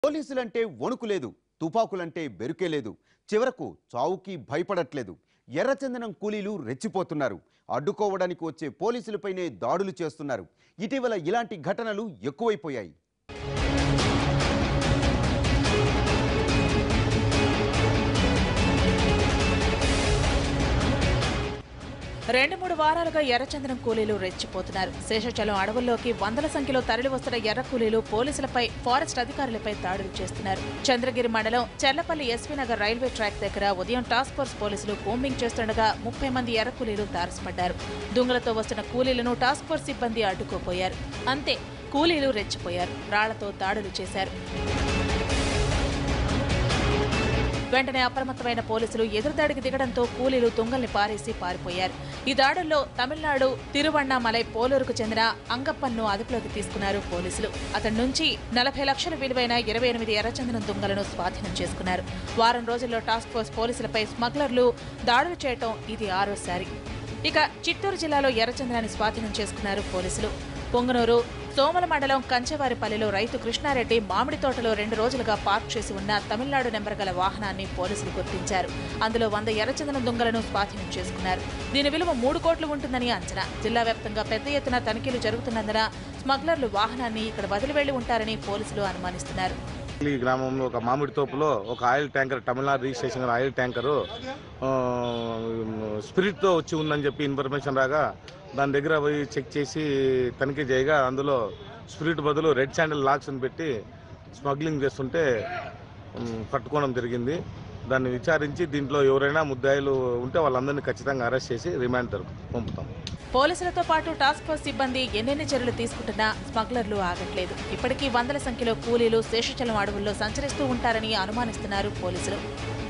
పోలీసులంటే వణుకు లేదు తుపాకులంటే బెరుకే లేదు చివరకు చావుకి భయపడట్లేదు ఎర్రచందనం కూలీలు రెచ్చిపోతున్నారు అడ్డుకోవడానికి వచ్చే పోలీసులపైనే దాడులు చేస్తున్నారు ఇటీవల ఇలాంటి ఘటనలు ఎక్కువైపోయాయి రెండు మూడు వారాలుగా ఎర్రచందనం కూలీలు రెచ్చిపోతున్నారు శేషాచలం అడవుల్లోకి వందల సంఖ్యలో తరలి వస్తున్న ఎర్ర కూలీలు పోలీసులపై ఫారెస్ట్ అధికారులపై దాడులు చేస్తున్నారు చంద్రగిరి మండలం Cherlapalli SV Nagar railway track దగ్గర ఉదయం టాస్క్ ఫోర్స్ పోలీసులు కూంబింగ్ చేస్తుండగా ముప్పై మంది ఎర్ర కూలీలు తారసపడ్డారు దుంగలతో వస్తున్న కూలీలను టాస్క్ ఫోర్స్ సిబ్బంది అడ్డుకోపోయారు అంతే కూలీలు రెచ్చిపోయారు రాళ్లతో దాడులు చేశారు వెంటనే అప్రమత్తమైన పోలీసులు ఎదురుదాడికి దిగడంతో కూలీలు తుంగల్ని పారేసి పారిపోయారు ఈ దాడుల్లో తమిళనాడు తిరువണ്ണామలై పోలూరుకు చెందిన అంగప్పన్ను అదుపులోకి తీసుకున్నారు పోలీసులు అతడి నుంచి నలభై లక్షల విలువైన ఇరవై ఎనిమిది ఎర్రచందనం దుంగలను స్వాధీనం చేసుకున్నారు వారం రోజుల్లో టాస్క్ ఫోర్స్ పోలీసులపై స్మగ్లర్లు దాడులు చేయటం ఇది ఆరోసారి ఇక చిత్తూరు జిల్లాలో ఎర్రచందనాన్ని స్వాధీనం చేసుకున్నారు పోలీసులు పొంగనూరు సోమల మండలం కంచెవారిపల్లిలో రైతు కృష్ణారెడ్డి మామిడి తోటలో రెండు రోజులుగా పార్క్ చేసి ఉన్న తమిళనాడు నెంబర్ గల వాహనాన్ని పోలీసులు గుర్తించారు అందులో వంద ఎర్రచందనం దొంగలను స్వాధీనం చేసుకున్నారు దీని విలువ మూడు కోట్లు ఉంటుందని అంచనా జిల్లా వ్యాప్తంగా పెద్ద ఎత్తున తనిఖీలు జరుగుతున్నందున స్మగ్లర్లు వాహనాన్ని ఇక్కడ వదిలి వెళ్లి ఉంటారని పోలీసులు అనుమానిస్తున్నారు ఈ గ్రామంలో ఒక మామిడి తోపులో ఒక ఆయిల్ ట్యాంకర్ తమిళనాడు రిజిస్ట్రేషన్ గల ఆయిల్ ట్యాంకరు ఆ, స్పిరిట్తో వచ్చి ఉందని చెప్పి ఇన్ఫర్మేషన్ రాగా దాని దగ్గర పోయి చెక్ చేసి తనిఖీ చేయగా అందులో స్పిరిట్ బదులు రెడ్ శాండిల్ లాక్స్ని పెట్టి స్మగ్లింగ్ చేస్తుంటే ఉమ్, పట్టుకోవడం జరిగింది దాన్ని విచారించి దీంట్లో ఎవరైనా ముద్దాయిలు ఉంటే వాళ్ళందరినీ ఖచ్చితంగా అరెస్ట్ చేసి రిమాండ్ తరపు పంపుతాం పోలీసులతో పాటు టాస్క్ ఫోర్స్ సిబ్బంది ఎన్నెన్ని చర్యలు తీసుకుంటున్నా స్మగ్లర్లు ఆగట్లేదు ఇప్పటికీ వందల సంఖ్యలో కూలీలు శేషచలం అడవుల్లో సంచరిస్తూ ఉంటారని అనుమానిస్తున్నారు పోలీసులు